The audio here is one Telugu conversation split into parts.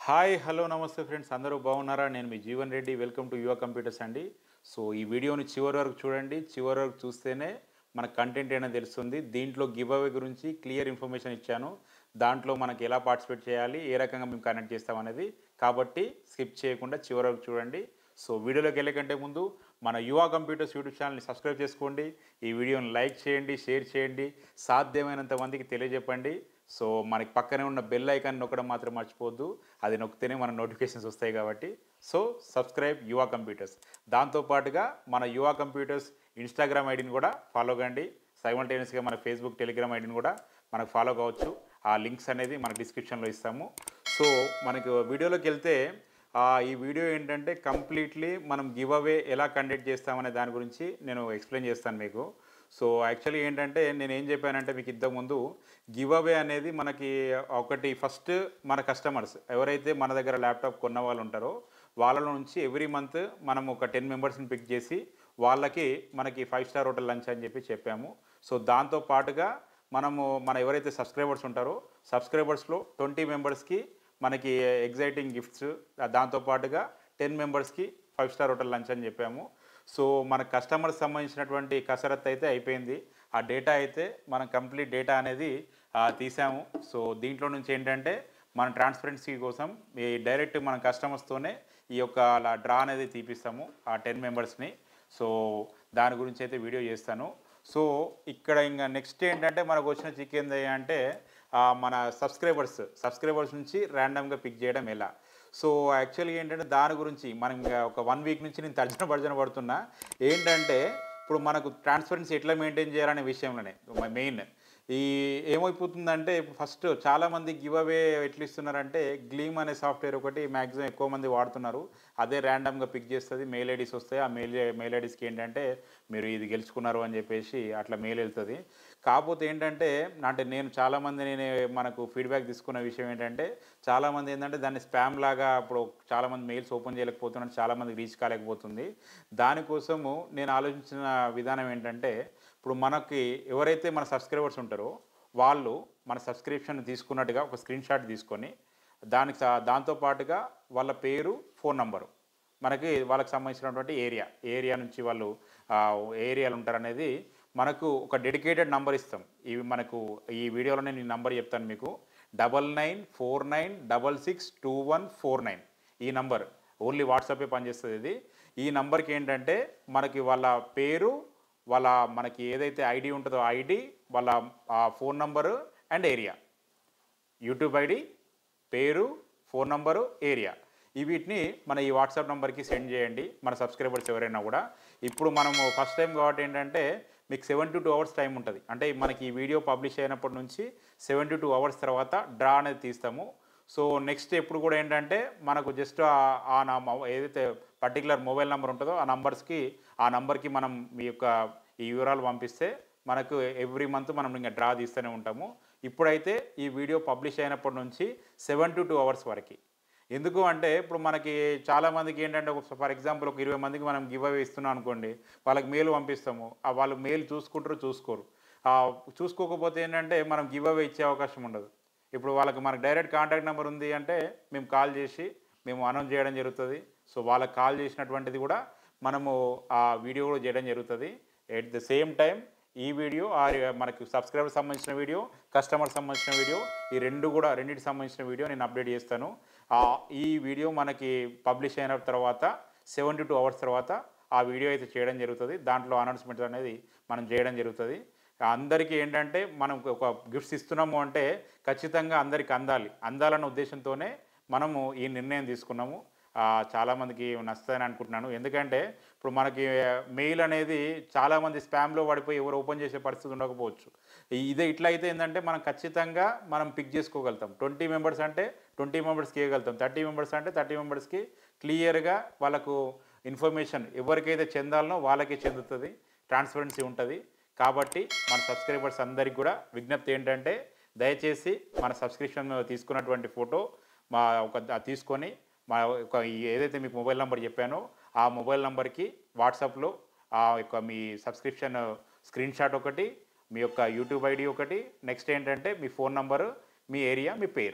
హాయ్ హలో నమస్తే ఫ్రెండ్స్ అందరూ బాగున్నారా నేను మీ Jeevan Reddy welcome to Yuva computers అండి సో ఈ వీడియోని చివరి వరకు చూడండి చివరి వరకు చూస్తేనే మన కంటెంట్ ఏంటో తెలుస్తుంది దీంట్లో గివ్ అవే గురించి క్లియర్ ఇన్ఫర్మేషన్ ఇచ్చాను దాంట్లో మనకి ఎలా పార్టిసిపేట్ చేయాలి ఏ రకంగా మేము కనెక్ట్ చేస్తాం అనేది కాబట్టి స్కిప్ చేయకుండా చివరి వరకు చూడండి సో వీడియోలోకి వెళ్ళే కంటే ముందు మన యువ కంప్యూటర్స్ యూట్యూబ్ ఛానల్ని సబ్స్క్రైబ్ చేసుకోండి ఈ వీడియోని లైక్ చేయండి షేర్ చేయండి సాధ్యమైనంత మందికి తెలియజెప్పండి సో మనకి పక్కనే ఉన్న బెల్ ఐకాన్ నొక్కడం మాత్రం మర్చిపోవద్దు అది నొక్కితేనే మన నోటిఫికేషన్స్ వస్తాయి కాబట్టి సో సబ్స్క్రైబ్ యువ కంప్యూటర్స్ దాంతోపాటుగా మన యువ కంప్యూటర్స్ ఇన్స్టాగ్రామ్ ఐడిని కూడా ఫాలో కండి సైమల్టేనియస్గా మన ఫేస్బుక్ టెలిగ్రామ్ ఐడిని కూడా మనకు ఫాలో కావచ్చు ఆ లింక్స్ అనేది మన డిస్క్రిప్షన్లో ఇస్తాము సో మనకు వీడియోలోకి వెళ్తే ఆ, ఈ వీడియో ఏంటంటే కంప్లీట్లీ మనం గివ్ అవే ఎలా కండక్ట్ చేస్తామనే దాని గురించి నేను ఎక్స్ప్లెయిన్ చేస్తాను మీకు సో యాక్చువల్లీ ఏంటంటే నేను ఏం చెప్పానంటే మీకు ఇంతకుముందు గివ్ అవే అనేది మనకి ఒకటి ఫస్ట్ మన కస్టమర్స్ ఎవరైతే మన దగ్గర ల్యాప్టాప్ కొన్న వాళ్ళు ఉంటారో వాళ్ళ నుంచి ఎవ్రీ మంత్ మనం ఒక టెన్ మెంబర్స్ని పిక్ చేసి వాళ్ళకి మనకి ఫైవ్ స్టార్ హోటల్ లంచ్ అని చెప్పి చెప్పాము సో దాంతో పాటుగా మనము మన ఎవరైతే సబ్స్క్రైబర్స్ ఉంటారో సబ్స్క్రైబర్స్లో ట్వంటీ మెంబర్స్కి మనకి ఎగ్జైటింగ్ గిఫ్ట్స్ దాంతోపాటుగా టెన్ మెంబర్స్కి ఫైవ్ స్టార్ హోటల్ లంచ్ అని చెప్పాము సో మన కస్టమర్స్ సంబంధించినటువంటి కసరత్ అయితే అయిపోయింది ఆ డేటా అయితే మనం కంప్లీట్ డేటా అనేది ఆ, తీసాము సో దీంట్లో నుంచి ఏంటంటే మన ట్రాన్స్పరెన్సీ కోసం ఈ డైరెక్ట్ మన కస్టమర్స్తోనే ఈ యొక్క అలా డ్రా అనేది తీపిస్తాము ఆ టెన్ మెంబర్స్ని సో దాని గురించి అయితే వీడియో చేస్తాను సో ఇక్కడ ఇంకా నెక్స్ట్ ఏంటంటే మనకు వచ్చిన చికెన్ అంటే ఆ, మన సబ్స్క్రైబర్స్ సబ్స్క్రైబర్స్ నుంచి ర్యాండమ్గా పిక్ చేయడం ఎలా సో యాక్చువల్గా ఏంటంటే దాని గురించి మనం ఇంకా ఒక వన్ వీక్ నుంచి నేను తర్జన భర్జన పడుతున్నా ఏంటంటే ఇప్పుడు మనకు ట్రాన్స్పరెన్సీ ఎట్లా మెయింటైన్ చేయాలనే విషయంలోనే మెయిన్ ఈ ఏమైపోతుందంటే ఫస్ట్ చాలామంది గివ్ అవే ఎట్లా ఇస్తున్నారంటే గ్లీమ్ అనే సాఫ్ట్వేర్ ఒకటి మ్యాక్సిమం ఎక్కువ మంది వాడుతున్నారు అదే ర్యాండమ్గా పిక్ చేస్తుంది మెయిల్ ఐడీస్ వస్తాయి ఆ మెయిల్ మెయిల్ ఐడీస్కి ఏంటంటే మీరు ఇది గెలుచుకున్నారు అని చెప్పేసి అట్లా మెయిల్ వెళ్తుంది కాకపోతే ఏంటంటే అంటే నేను చాలామంది నేను మనకు ఫీడ్బ్యాక్ తీసుకున్న విషయం ఏంటంటే చాలామంది ఏంటంటే దాన్ని స్పామ్ లాగా ఇప్పుడు చాలామంది మెయిల్స్ ఓపెన్ చేయలేకపోతున్నారు చాలామంది రీచ్ కాలేకపోతుంది దానికోసము నేను ఆలోచించిన విధానం ఏంటంటే ఇప్పుడు మనకి ఎవరైతే మన సబ్స్క్రైబర్స్ ఉంటారో వాళ్ళు మన సబ్స్క్రిప్షన్ తీసుకున్నట్టుగా ఒక స్క్రీన్ షాట్ తీసుకొని దానికి సా- దాంతో పాటుగా వాళ్ళ పేరు ఫోన్ నంబరు మనకి వాళ్ళకి సంబంధించినటువంటి ఏరియా ఏరియా నుంచి వాళ్ళు ఆ, ఏరియాలు ఉంటారనేది మనకు ఒక డెడికేటెడ్ నంబర్ ఇస్తాం ఇవి మనకు ఈ వీడియోలో నేను ఈ నంబర్ చెప్తాను మీకు double nine four nine double six two one four nine ఈ నంబర్ ఓన్లీ వాట్సాపే పనిచేస్తుంది ఇది ఈ నంబర్కి ఏంటంటే మనకి వాళ్ళ పేరు వాళ్ళ మనకి ఏదైతే ఐడి ఉంటుందో ఐడి వాళ్ళ ఆ phone number and area YouTube ID పేరు ఫోన్ నంబరు ఏరియా ఈ వీటిని మన ఈ వాట్సాప్ నెంబర్కి సెండ్ చేయండి మన సబ్స్క్రైబర్స్ ఎవరైనా కూడా ఇప్పుడు మనము ఫస్ట్ టైం కాబట్టి ఏంటంటే మీకు seventy two hours time ఉంటుంది అంటే మనకి ఈ వీడియో పబ్లిష్ అయినప్పటి నుంచి సెవెన్ టు టూ అవర్స్ తర్వాత డ్రా అనేది తీస్తాము సో నెక్స్ట్ ఎప్పుడు కూడా ఏంటంటే మనకు జస్ట్ ఆ- ఆ నా మొ- ఏదైతే పర్టికులర్ మొబైల్ నెంబర్ ఉంటుందో ఆ నంబర్స్కి ఆ నంబర్కి మనం మీ యొక్క ఈ వివరాలు పంపిస్తే మనకు ఎవ్రీ మంత్ మనం ఇంకా డ్రా తీస్తూనే ఉంటాము ఇప్పుడైతే ఈ వీడియో పబ్లిష్ అయినప్పటి నుంచి సెవెన్ టు టూ అవర్స్ వరకు ఎందుకు అంటే ఇప్పుడు మనకి చాలా మందికి ఏంటంటే ఫర్ ఎగ్జాంపుల్ ఒక ఇరవై మందికి మనం గివ్ అవే ఇస్తున్నాం అనుకోండి వాళ్ళకి మెయిల్ పంపిస్తాము ఆ వాళ్ళు మెయిల్ చూసుకుంటారు చూసుకోరు ఆ, చూసుకోకపోతే ఏంటంటే మనం గివ్ అవే ఇచ్చే అవకాశం ఉండదు ఇప్పుడు వాళ్ళకి మనకు డైరెక్ట్ కాంటాక్ట్ నెంబర్ ఉంది అంటే మేము కాల్ చేసి మేము అనౌన్స్ చేయడం జరుగుతుంది సో వాళ్ళకి కాల్ చేసినటువంటిది కూడా మనము ఆ వీడియో కూడా చేయడం జరుగుతుంది ఎట్ ద సేమ్ టైం ఈ వీడియో ఆ మనకి సబ్స్క్రైబర్ సంబంధించిన వీడియో కస్టమర్ సంబంధించిన వీడియో ఈ రెండు కూడా రెండింటికి సంబంధించిన వీడియో నేను అప్డేట్ చేస్తాను ఆ, ఈ వీడియో మనకి పబ్లిష్ అయిన తర్వాత సెవెన్ టు టూ అవర్స్ తర్వాత ఆ వీడియో అయితే చేయడం జరుగుతుంది దాంట్లో అనౌన్స్మెంట్ అనేది మనం చేయడం జరుగుతుంది అందరికీ ఏంటంటే మనం ఒక గిఫ్ట్స్ ఇస్తున్నాము అంటే ఖచ్చితంగా అందరికి అందాలి అందాలన్న ఉద్దేశంతోనే మనము ఈ నిర్ణయం తీసుకున్నాము ఆ, చాలామందికి నచ్చుతుందని అనుకుంటున్నాను ఎందుకంటే ఇప్పుడు మనకి మెయిల్ అనేది చాలామంది స్పామ్లో పడిపోయి ఎవరు ఓపెన్ చేసే పరిస్థితి ఉండకపోవచ్చు ఈ- ఇదే ఇట్లా అయితే ఏంటంటే మనం ఖచ్చితంగా మనం పిక్ చేసుకోగలుగుతాం ట్వంటీ మెంబర్స్ అంటే ట్వంటీ మెంబర్స్కి ఇవ్వగలుగుతాం థర్టీ మెంబర్స్ అంటే థర్టీ మెంబర్స్కి క్లియర్గా వాళ్ళకు ఇన్ఫర్మేషన్ ఎవరికైతే చెందాలనో వాళ్ళకే చెందుతుంది ట్రాన్స్పరెన్సీ ఉంటుంది కాబట్టి మన సబ్స్క్రైబర్స్ అందరికి కూడా విజ్ఞప్తి ఏంటంటే దయచేసి మన సబ్స్క్రిప్షన్ తీసుకున్నటువంటి ఫోటో మా ఒక ద- తీసుకొని మా ఒక ఈ ఏదైతే మీకు మొబైల్ నెంబర్ చెప్పానో ఆ మొబైల్ నెంబర్కి వాట్సాప్లో ఆ యొక్క మీ సబ్స్క్రిప్షన్ స్క్రీన్ షాట్ ఒకటి మీ యొక్క యూట్యూబ్ ఐడి ఒకటి నెక్స్ట్ ఏంటంటే మీ ఫోన్ నంబరు మీ ఏరియా మీ పేరు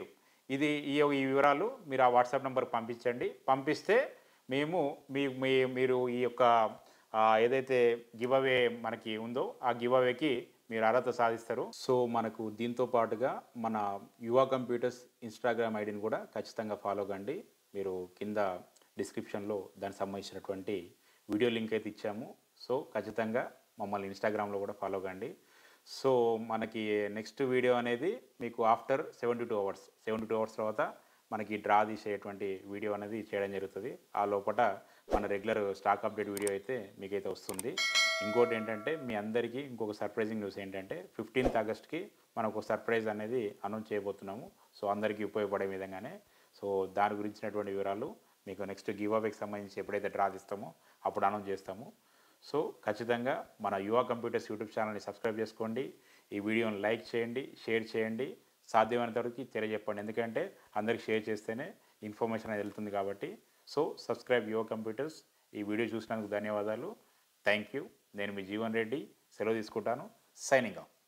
ఇది ఈ ఈ వివరాలు మీరు ఆ వాట్సాప్ నెంబర్కి పంపించండి పంపిస్తే మేము మీ మీ మీరు ఈ యొక్క ఆ, ఏదైతే గివ్ అవే మనకి ఉందో ఆ గివ్ అవేకి మీరు అర్హత సాధిస్తారు సో మనకు దీంతో పాటుగా మన యువ కంప్యూటర్స్ ఇన్స్టాగ్రామ్ ఐడిని కూడా ఖచ్చితంగా ఫాలో కండి మీరు కింద డిస్క్రిప్షన్లో దానికి సంబంధించినటువంటి వీడియో లింక్ అయితే ఇచ్చాము సో ఖచ్చితంగా మమ్మల్ని ఇన్స్టాగ్రామ్లో కూడా ఫాలో కండి సో మనకి నెక్స్ట్ వీడియో అనేది మీకు after seventy two hours seventy two hours తర్వాత మనకి డ్రా తీసేటువంటి వీడియో అనేది చేయడం జరుగుతుంది ఆ లోపల మన రెగ్యులర్ స్టాక్ అప్డేట్ వీడియో అయితే మీకైతే వస్తుంది ఇంకోటి ఏంటంటే మీ అందరికీ ఇంకొక సర్ప్రైజింగ్ న్యూస్ ఏంటంటే ఫిఫ్టీన్త్ ఆగస్ట్కి మనం ఒక సర్ప్రైజ్ అనేది అనౌన్స్ చేయబోతున్నాము సో అందరికీ ఉపయోగపడే విధంగానే సో దాని గురించినటువంటి వివరాలు మీకు నెక్స్ట్ గివ్ అవేకి సంబంధించి ఎప్పుడైతే డ్రా తీస్తామో అప్పుడు అనౌన్స్ చేస్తాము సో ఖచ్చితంగా మన యువ కంప్యూటర్స్ యూట్యూబ్ ఛానల్ని సబ్స్క్రైబ్ చేసుకోండి ఈ వీడియోని లైక్ చేయండి షేర్ చేయండి సాధ్యమైనంత వరకు తెలియజెప్పండి ఎందుకంటే అందరికి షేర్ చేస్తేనే ఇన్ఫర్మేషన్ అనేది వెళ్తుంది కాబట్టి సో సబ్స్క్రైబ్ యువ కంప్యూటర్స్ ఈ వీడియో చూసినందుకు ధన్యవాదాలు థ్యాంక్ యూ నేను మీ జీవన్ రెడ్డి సెలవు తీసుకుంటాను సైనింగ్ ఆఫ్